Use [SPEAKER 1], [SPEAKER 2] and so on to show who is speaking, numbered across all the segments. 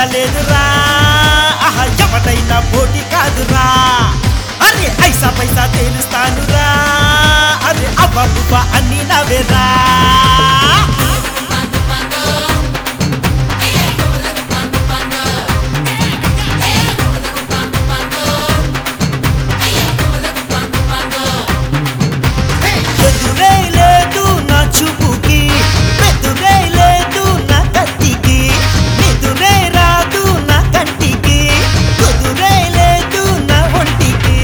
[SPEAKER 1] లేదురా ఆహా ఎవడైనా పోటీ కాదురా అరే ఐసా పైసా తేలుస్తానురా అరే అబ్బా అన్ని నవేరా ఎదురే లేదు నా చూపుకి ఎదురే లేదు నా కత్తికి నిదురే రాదు నా కంటికి కుదురే లేదు నా ఒంటికి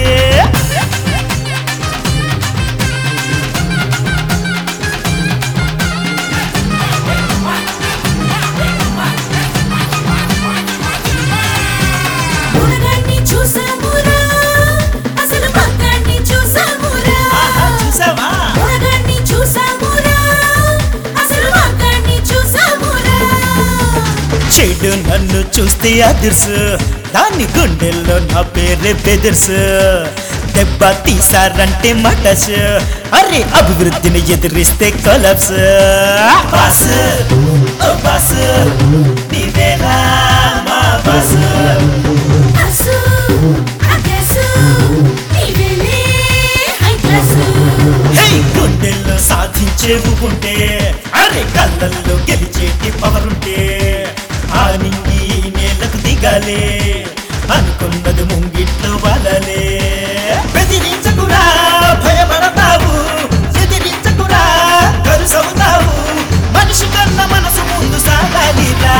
[SPEAKER 2] మునగాన్ని చూసామురా అసలు పక్కాన్ని చూసామురా
[SPEAKER 1] ఆహా, చూసావా
[SPEAKER 2] మునగాన్ని చూసామురా అసలు పక్కాన్ని చూసామురా
[SPEAKER 1] చెడు నన్ను చూస్తే అదుర్సు దాని గుండెల్లో నా పేరే బెదర్సు దెబ్బ తీసారంటే మటస్ అరే అభివృద్ధిని ఎదిరిస్తే కొలప్స్ బాస్ ఓ బాస్ నీవేనా మా బాస్
[SPEAKER 2] అసు అగసు నీవేలే హై క్లాసు
[SPEAKER 1] హే గుండెల్లో సాధించేవు ఉంటే అరే కళ్ళల్లో గెలిచేటి పవర్ ఉంటే ఆ నింగి ఈ నేలకు దిగాలే అనుకున్నది ముంగిట్లో వలలే బెదిరించకురా భయపడతావు ఎదిరించకురా కరుసవుతావు మనిషి కన్న మనసు ముందు సాగాలిరా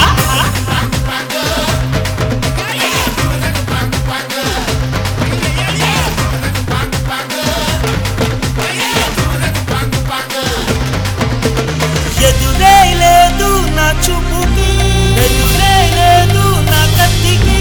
[SPEAKER 1] ఎదురే లేదు నా చూపుకి ఎదురే లేదు నా కత్తికి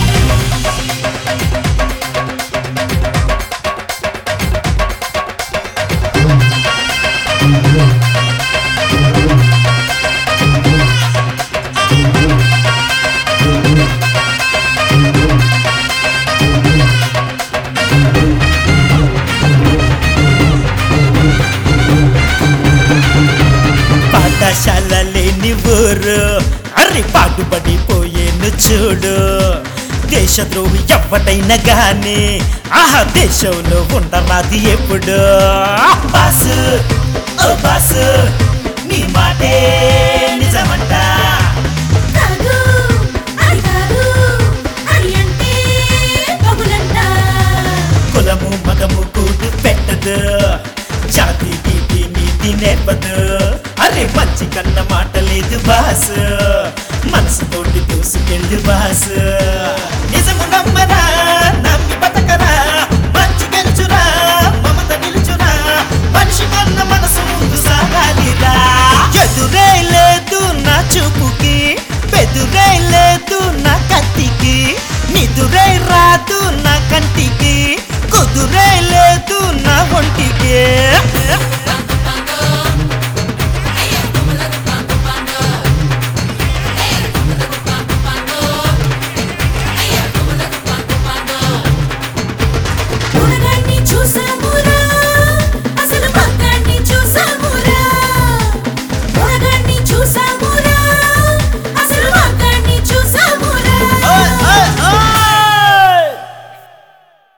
[SPEAKER 1] పాఠశాల లేని ఊరు అర్రి పాటుపడిపోయేను చూడు దేశద్రోహి ఎవడైనా గాని ఆహా దేశంలో ఉండరాది ఎప్పుడు బాసు ఓ బాసు నీ మాటే నిజమంట
[SPEAKER 2] కాదు అది కాదు అది అంటే పగులంట
[SPEAKER 1] కులము మగము కూడు పెట్టదు జాతి గీతి నీతి నేర్పదు అరే మంచి కన్న మాట లేదు బాస్ మనసుతోటి దూసుకెళ్ళు బాస్ నిజము నమ్మరా